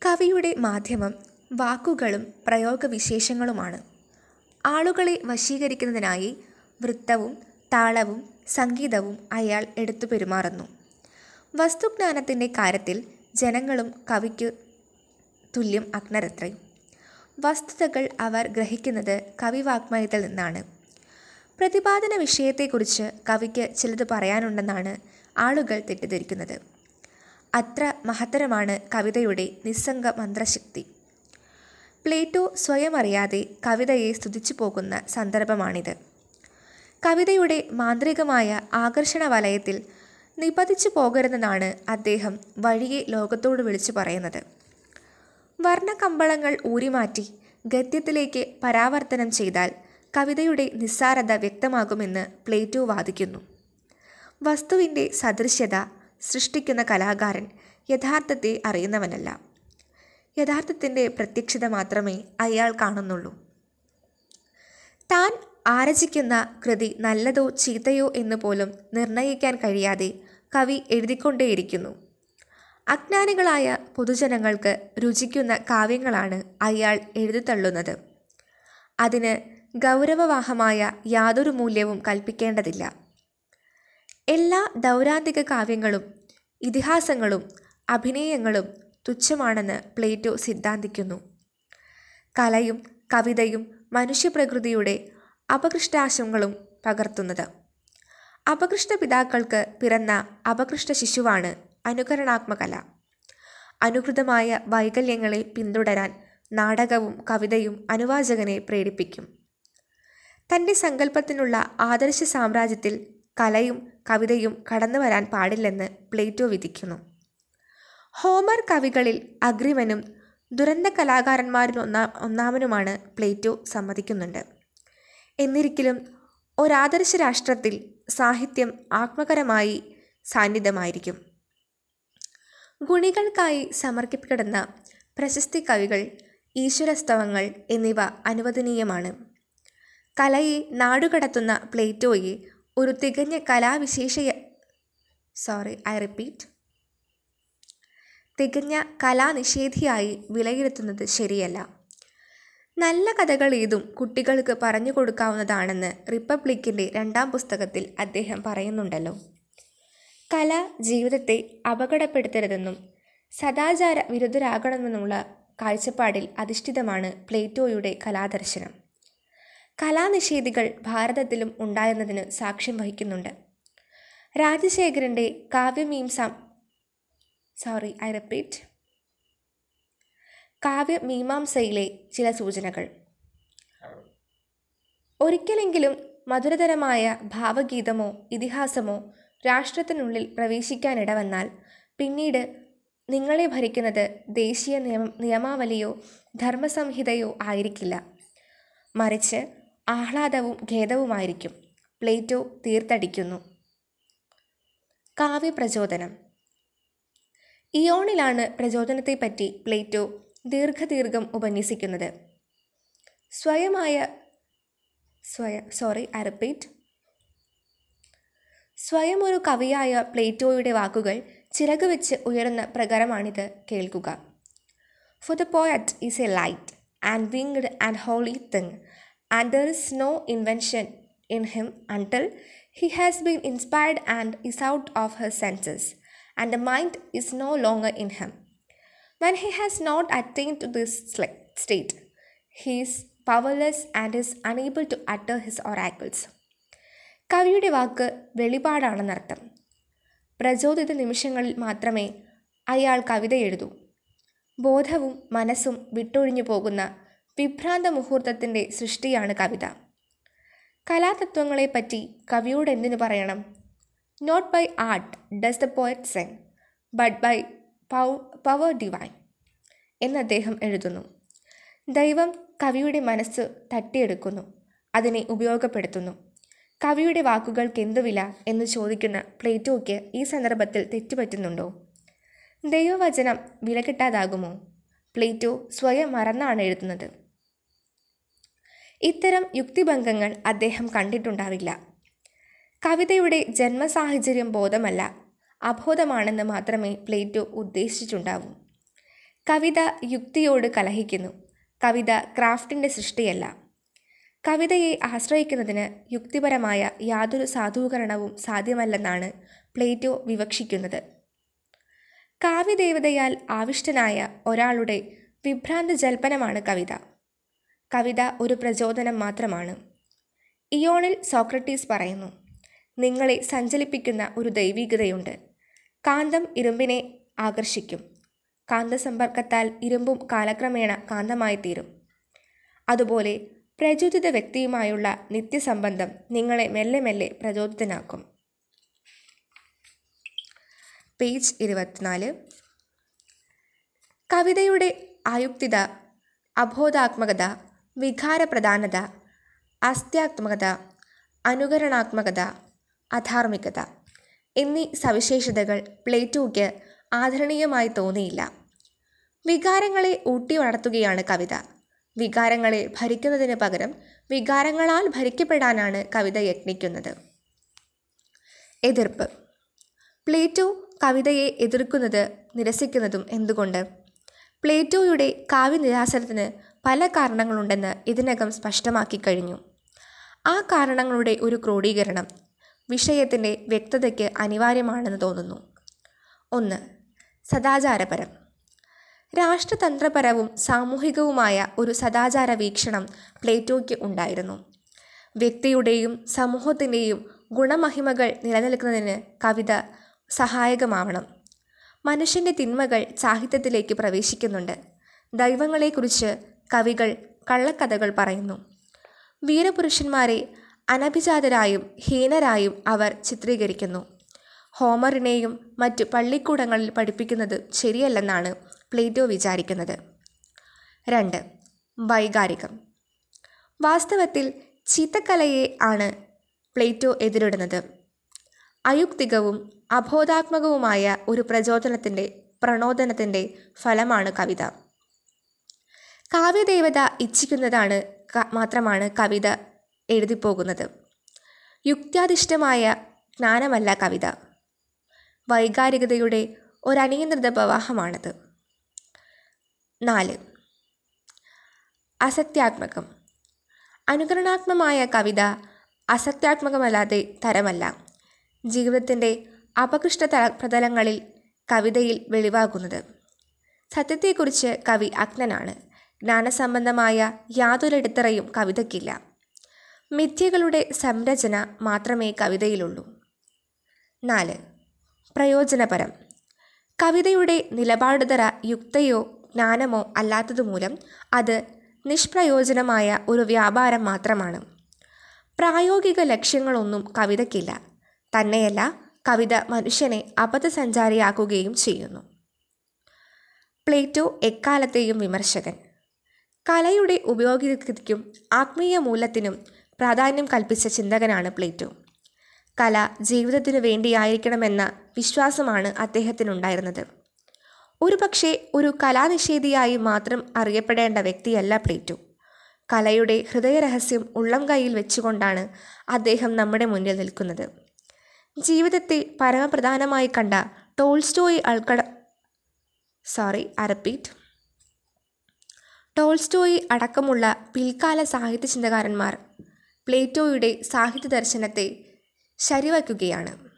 കവിയുടെ മാധ്യമം വാക്കുകളും പ്രയോഗവിശേഷങ്ങളുമാണ് ആളുകളെ വശീകരിക്കുന്നതിനായി വൃത്തവും താളവും സംഗീതവും അയാൾ എടുത്തു പെരുമാറുന്നു വസ്തുജ്ഞാനത്തിൻ്റെ കാര്യത്തിൽ ജനങ്ങളും കവിക്കു തുല്യം അജ്ഞരത്രേ വസ്തുതകൾ അവർ ഗ്രഹിക്കുന്നത് കവിവാഗ്മയത്തിൽ നിന്നാണ് പ്രതിപാദന വിഷയത്തെക്കുറിച്ച് കവിക്ക് ചിലത് പറയാനുണ്ടെന്നാണ് ആളുകൾ തെറ്റിദ്ധരിക്കുന്നത് അത്ര മഹത്തരമാണ് കവിതയുടെ നിസ്സംഗ മന്ത്രശക്തി പ്ലേറ്റോ സ്വയം അറിയാതെ കവിതയെ സ്തുതിച്ചു പോകുന്ന സന്ദർഭമാണിത് കവിതയുടെ മാന്ത്രികമായ ആകർഷണ വലയത്തിൽ നിപതിച്ചു പോകരുതെന്നാണ് അദ്ദേഹം വഴിയെ ലോകത്തോട് വിളിച്ചു പറയുന്നത് വർണ്ണകമ്പളങ്ങൾ ഊരിമാറ്റി ഗദ്യത്തിലേക്ക് പരാവർത്തനം ചെയ്താൽ കവിതയുടെ നിസ്സാരത വ്യക്തമാകുമെന്ന് പ്ലേറ്റോ വാദിക്കുന്നു വസ്തുവിൻ്റെ സദൃശ്യത സൃഷ്ടിക്കുന്ന കലാകാരൻ യഥാർത്ഥത്തെ അറിയുന്നവനല്ല യഥാർത്ഥത്തിൻ്റെ പ്രത്യക്ഷത മാത്രമേ അയാൾ കാണുന്നുള്ളൂ താൻ ആരചിക്കുന്ന കൃതി നല്ലതോ ചീത്തയോ എന്ന് പോലും നിർണയിക്കാൻ കഴിയാതെ കവി എഴുതിക്കൊണ്ടേയിരിക്കുന്നു അജ്ഞാനികളായ പൊതുജനങ്ങൾക്ക് രുചിക്കുന്ന കാവ്യങ്ങളാണ് അയാൾ എഴുതിത്തള്ളുന്നത് അതിന് ഗൗരവവാഹമായ യാതൊരു മൂല്യവും കൽപ്പിക്കേണ്ടതില്ല എല്ലാ ദൗരാന്തിക കാവ്യങ്ങളും ഇതിഹാസങ്ങളും അഭിനയങ്ങളും തുച്ഛമാണെന്ന് പ്ലേറ്റോ സിദ്ധാന്തിക്കുന്നു കലയും കവിതയും മനുഷ്യപ്രകൃതിയുടെ അപകൃഷ്ടാശങ്ങളും പകർത്തുന്നത് അപകൃഷ്ട പിതാക്കൾക്ക് പിറന്ന അപകൃഷ്ട ശിശുവാണ് അനുകരണാത്മകല അനുകൃതമായ വൈകല്യങ്ങളെ പിന്തുടരാൻ നാടകവും കവിതയും അനുവാചകനെ പ്രേരിപ്പിക്കും തൻ്റെ സങ്കല്പത്തിനുള്ള ആദർശ സാമ്രാജ്യത്തിൽ കലയും കവിതയും കടന്നു വരാൻ പാടില്ലെന്ന് പ്ലേറ്റോ വിധിക്കുന്നു ഹോമർ കവികളിൽ അഗ്രിമനും ദുരന്ത കലാകാരന്മാരിൽ ഒന്നാ ഒന്നാമനുമാണ് പ്ലേറ്റോ സമ്മതിക്കുന്നുണ്ട് എന്നിരിക്കലും ഒരാദർശ രാഷ്ട്രത്തിൽ സാഹിത്യം ആത്മകരമായി സാന്നിധ്യമായിരിക്കും ഗുണികൾക്കായി സമർപ്പിക്കപ്പെടുന്ന പ്രശസ്തി കവികൾ ഈശ്വരസ്തവങ്ങൾ എന്നിവ അനുവദനീയമാണ് കലയെ നാടുകടത്തുന്ന പ്ലേറ്റോയെ ഒരു തികഞ്ഞ കലാവിശേഷ സോറി ഐ റിപ്പീറ്റ് തികഞ്ഞ കലാനിഷേധിയായി വിലയിരുത്തുന്നത് ശരിയല്ല നല്ല കഥകൾ ഏതും കുട്ടികൾക്ക് പറഞ്ഞു കൊടുക്കാവുന്നതാണെന്ന് റിപ്പബ്ലിക്കിൻ്റെ രണ്ടാം പുസ്തകത്തിൽ അദ്ദേഹം പറയുന്നുണ്ടല്ലോ കല ജീവിതത്തെ അപകടപ്പെടുത്തരുതെന്നും സദാചാര വിരുദ്ധരാകണമെന്നുള്ള കാഴ്ചപ്പാടിൽ അധിഷ്ഠിതമാണ് പ്ലേറ്റോയുടെ കലാദർശനം കലാനിഷേധികൾ ഭാരതത്തിലും ഉണ്ടായിരുന്നതിന് സാക്ഷ്യം വഹിക്കുന്നുണ്ട് രാജശേഖരൻ്റെ കാവ്യമീംസ സോറി ഐ റിപ്പീറ്റ് കാവ്യമീമാംസയിലെ ചില സൂചനകൾ ഒരിക്കലെങ്കിലും മധുരതരമായ ഭാവഗീതമോ ഇതിഹാസമോ രാഷ്ട്രത്തിനുള്ളിൽ പ്രവേശിക്കാനിടവന്നാൽ പിന്നീട് നിങ്ങളെ ഭരിക്കുന്നത് ദേശീയ നിയമ നിയമാവലിയോ ധർമ്മസംഹിതയോ ആയിരിക്കില്ല മറിച്ച് ആഹ്ലാദവും ഖേദവുമായിരിക്കും പ്ലേറ്റോ തീർത്തടിക്കുന്നു കാവ്യപ്രചോദനം ഇയോണിലാണ് പ്രചോദനത്തെപ്പറ്റി പ്ലേറ്റോ ദീർഘദീർഘം ഉപന്യസിക്കുന്നത് സ്വയമായ സ്വയ സോറി ഐ റിപ്പീറ്റ് സ്വയം ഒരു കവിയായ പ്ലേറ്റോയുടെ വാക്കുകൾ ചിറക് വെച്ച് ഉയരുന്ന പ്രകാരമാണിത് കേൾക്കുക for the poet is a light and winged and holy thing and there is no invention in him until he has been inspired and is out of her senses and the mind is no longer in him when he has not attain to this state he is powerless and is unable to utter his oracles കവിയുടെ വാക്ക് വെളിപാടാണെന്നർത്ഥം പ്രചോദിത നിമിഷങ്ങളിൽ മാത്രമേ അയാൾ കവിത എഴുതൂ ബോധവും മനസ്സും വിട്ടൊഴിഞ്ഞു പോകുന്ന വിഭ്രാന്ത മുഹൂർത്തത്തിൻ്റെ സൃഷ്ടിയാണ് കവിത കലാതത്വങ്ങളെപ്പറ്റി കവിയോട് എന്തിനു പറയണം not by art does the poet sing but by pow power divine എന്ന് അദ്ദേഹം എഴുതുന്നു ദൈവം കവിയുടെ മനസ്സ് തട്ടിയെടുക്കുന്നു അതിനെ ഉപയോഗപ്പെടുത്തുന്നു കവിയുടെ വാക്കുകൾക്ക് എന്തു വില എന്ന് ചോദിക്കുന്ന പ്ലേറ്റോയ്ക്ക് ഈ സന്ദർഭത്തിൽ തെറ്റുപറ്റുന്നുണ്ടോ ദൈവവചനം വിലകിട്ടാതാകുമോ പ്ലേറ്റോ സ്വയം മറന്നാണ് എഴുതുന്നത് ഇത്തരം യുക്തിഭംഗങ്ങൾ അദ്ദേഹം കണ്ടിട്ടുണ്ടാവില്ല കവിതയുടെ ജന്മസാഹചര്യം ബോധമല്ല അബോധമാണെന്ന് മാത്രമേ പ്ലേറ്റോ ഉദ്ദേശിച്ചിട്ടുണ്ടാവൂ കവിത യുക്തിയോട് കലഹിക്കുന്നു കവിത ക്രാഫ്റ്റിൻ്റെ സൃഷ്ടിയല്ല കവിതയെ ആശ്രയിക്കുന്നതിന് യുക്തിപരമായ യാതൊരു സാധൂകരണവും സാധ്യമല്ലെന്നാണ് പ്ലേറ്റോ വിവക്ഷിക്കുന്നത് കാവ്യദേവതയാൽ ആവിഷ്ടനായ ഒരാളുടെ വിഭ്രാന്ത ജൽപ്പനമാണ് കവിത കവിത ഒരു പ്രചോദനം മാത്രമാണ് ഇയോണിൽ സോക്രട്ടീസ് പറയുന്നു നിങ്ങളെ സഞ്ചലിപ്പിക്കുന്ന ഒരു ദൈവികതയുണ്ട് കാന്തം ഇരുമ്പിനെ ആകർഷിക്കും കാന്തസമ്പർക്കത്താൽ ഇരുമ്പും കാലക്രമേണ കാന്തമായി തീരും അതുപോലെ പ്രചോദിത വ്യക്തിയുമായുള്ള നിത്യസംബന്ധം നിങ്ങളെ മെല്ലെ മെല്ലെ പ്രചോദിതനാക്കും പേജ് ഇരുപത്തിനാല് കവിതയുടെ ആയുക്തിത അബോധാത്മകത വികാരപ്രധാനത അസ്ത്യാത്മകത അനുകരണാത്മകത അധാർമികത എന്നീ സവിശേഷതകൾ പ്ലേറ്റോയ്ക്ക് ആദരണീയമായി തോന്നിയില്ല വികാരങ്ങളെ ഊട്ടി വളർത്തുകയാണ് കവിത വികാരങ്ങളെ ഭരിക്കുന്നതിന് പകരം വികാരങ്ങളാൽ ഭരിക്കപ്പെടാനാണ് കവിത യത്നിക്കുന്നത് എതിർപ്പ് പ്ലേറ്റോ കവിതയെ എതിർക്കുന്നത് നിരസിക്കുന്നതും എന്തുകൊണ്ട് പ്ലേറ്റോയുടെ കാവ്യനിരാസനത്തിന് പല കാരണങ്ങളുണ്ടെന്ന് ഇതിനകം സ്പഷ്ടമാക്കി കഴിഞ്ഞു ആ കാരണങ്ങളുടെ ഒരു ക്രോഡീകരണം വിഷയത്തിൻ്റെ വ്യക്തതയ്ക്ക് അനിവാര്യമാണെന്ന് തോന്നുന്നു ഒന്ന് സദാചാരപരം രാഷ്ട്രതന്ത്രപരവും സാമൂഹികവുമായ ഒരു സദാചാര വീക്ഷണം പ്ലേറ്റോയ്ക്ക് ഉണ്ടായിരുന്നു വ്യക്തിയുടെയും സമൂഹത്തിൻ്റെയും ഗുണമഹിമകൾ നിലനിൽക്കുന്നതിന് കവിത സഹായകമാവണം മനുഷ്യൻ്റെ തിന്മകൾ സാഹിത്യത്തിലേക്ക് പ്രവേശിക്കുന്നുണ്ട് ദൈവങ്ങളെക്കുറിച്ച് കവികൾ കള്ളക്കഥകൾ പറയുന്നു വീരപുരുഷന്മാരെ അനഭിജാതരായും ഹീനരായും അവർ ചിത്രീകരിക്കുന്നു ഹോമറിനെയും മറ്റു പള്ളിക്കൂടങ്ങളിൽ പഠിപ്പിക്കുന്നത് ശരിയല്ലെന്നാണ് പ്ലേറ്റോ വിചാരിക്കുന്നത് രണ്ട് വൈകാരികം വാസ്തവത്തിൽ ചീത്തക്കലയെ ആണ് പ്ലേറ്റോ എതിരിടുന്നത് അയുക്തികവും അബോധാത്മകവുമായ ഒരു പ്രചോദനത്തിൻ്റെ പ്രണോദനത്തിൻ്റെ ഫലമാണ് കവിത കാവ്യദേവത ഇച്ഛിക്കുന്നതാണ് മാത്രമാണ് കവിത എഴുതിപ്പോകുന്നത് യുക്ത്യാധിഷ്ഠമായ ജ്ഞാനമല്ല കവിത വൈകാരികതയുടെ ഒരനിയന്ത്രിത പ്രവാഹമാണത് നാല് അസത്യാത്മകം അനുകരണാത്മകമായ കവിത അസത്യാത്മകമല്ലാതെ തരമല്ല ജീവിതത്തിൻ്റെ അപകൃഷ്ട പ്രതലങ്ങളിൽ കവിതയിൽ വെളിവാകുന്നത് സത്യത്തെക്കുറിച്ച് കവി അജ്ഞനാണ് ജ്ഞാനസംബന്ധമായ യാതൊരടിത്തറയും കവിതയ്ക്കില്ല മിഥ്യകളുടെ സംരചന മാത്രമേ കവിതയിലുള്ളൂ നാല് പ്രയോജനപരം കവിതയുടെ നിലപാടുതര യുക്തയോ ജ്ഞാനമോ അല്ലാത്തതുമൂലം അത് നിഷ്പ്രയോജനമായ ഒരു വ്യാപാരം മാത്രമാണ് പ്രായോഗിക ലക്ഷ്യങ്ങളൊന്നും കവിതയ്ക്കില്ല തന്നെയല്ല കവിത മനുഷ്യനെ അബദ്ധസഞ്ചാരിയാക്കുകയും ചെയ്യുന്നു പ്ലേറ്റോ എക്കാലത്തെയും വിമർശകൻ കലയുടെ ഉപയോഗിക്കും ആത്മീയ മൂല്യത്തിനും പ്രാധാന്യം കൽപ്പിച്ച ചിന്തകനാണ് പ്ലേറ്റോ കല ജീവിതത്തിനു വേണ്ടിയായിരിക്കണമെന്ന വിശ്വാസമാണ് അദ്ദേഹത്തിനുണ്ടായിരുന്നത് ഒരുപക്ഷെ ഒരു കലാനിഷേധിയായി മാത്രം അറിയപ്പെടേണ്ട വ്യക്തിയല്ല പ്ലേറ്റോ കലയുടെ ഹൃദയരഹസ്യം ഉള്ളം കൈയിൽ വെച്ചുകൊണ്ടാണ് അദ്ദേഹം നമ്മുടെ മുന്നിൽ നിൽക്കുന്നത് ജീവിതത്തെ പരമപ്രധാനമായി കണ്ട ടോൾസ്റ്റോയി അൾക്കട സോറി ഐ റിപ്പീറ്റ് ടോൾസ്റ്റോയി അടക്കമുള്ള പിൽക്കാല സാഹിത്യ ചിന്തകാരന്മാർ പ്ലേറ്റോയുടെ സാഹിത്യ ദർശനത്തെ ശരിവയ്ക്കുകയാണ്